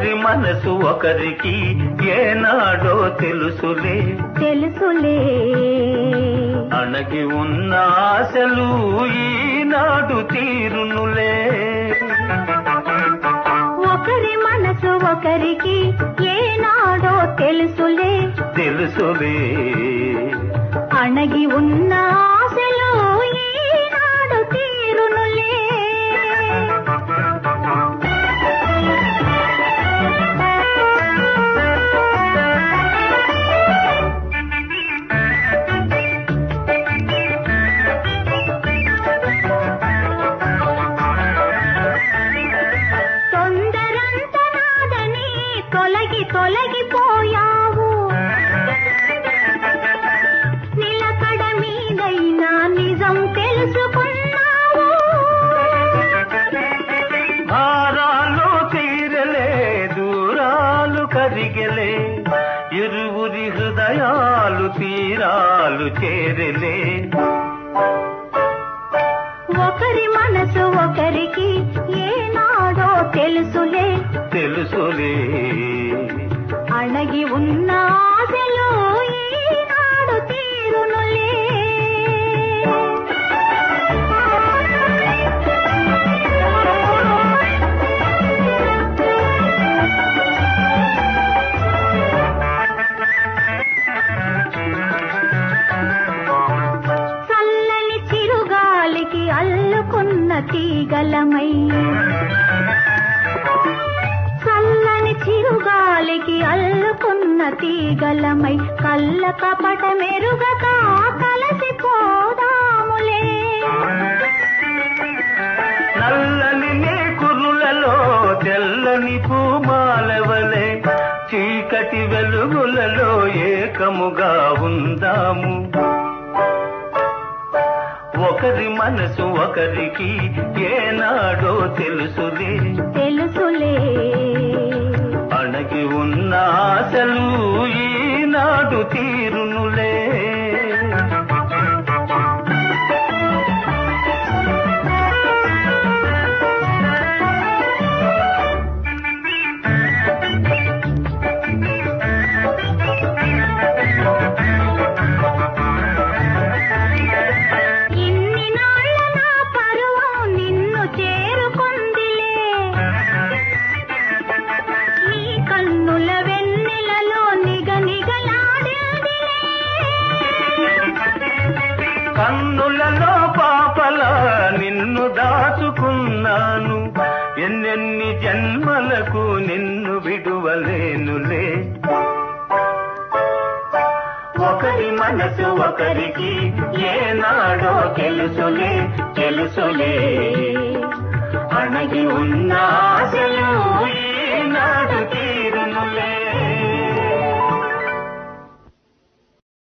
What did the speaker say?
ఒకరి మనసు ఒకరికి ఏనాడో తెలుసులే తెలుసులే అణగి ఉన్న ఆశలు ఈనాడు తీరునులే ఒకరి మనసు ఒకరికి ఏనాడో తెలుసులే తెలుసులే అణగి ఉన్న ఆశలు ఈనాడు తీరునులే తొందరంత నాదని తొలగి తొలగిపోయావు నిలకడ మీదైనా నిజం తెలుసుకున్నావు భారాలు తీరలే దూరాలు కరిగలే ఇరువురి హృదయాలు తీరాలు చేరలే ఒకరి మనసు ఒకరికి ఏనాడో తెలుసులే తెలుసులే అణగి ఉన్న ఆశలు ఈనాడు తీరునులే చల్లని చిరుగాలికి అల్లుకున్న తీగలమై చల్లని చిరుగాలికి అల్లుకున్న తీగలమై కళ్ళ కపట మెరుగక కలసిపోదాములే నల్లని నీ కురులలో తెల్లని పూమాలవలే చీకటి వెలుగులలో ఏకముగా ఉందాము ఒకరి మనసు ఒకరికి ఏనాడో తెలుసులే తెలుసులే అణగి ఉన్న ఆశలు ఈనాడు తీరునులే ఇన్ని నాళ్ళ నా పరువం నిన్ను చేరుకుందిలే నీ కన్నుల వెన్నెలలో నిగ నిగలాడిందిలే కన్నులలో పాపల నిన్ను దాచుకున్నాను ఎన్నెన్ని జన్మలకు నిన్ను విడువలేనులే ఒకరి మనసు ఒకరికి ఏనాడో తెలుసులే తెలుసులే అణగి ఉన్న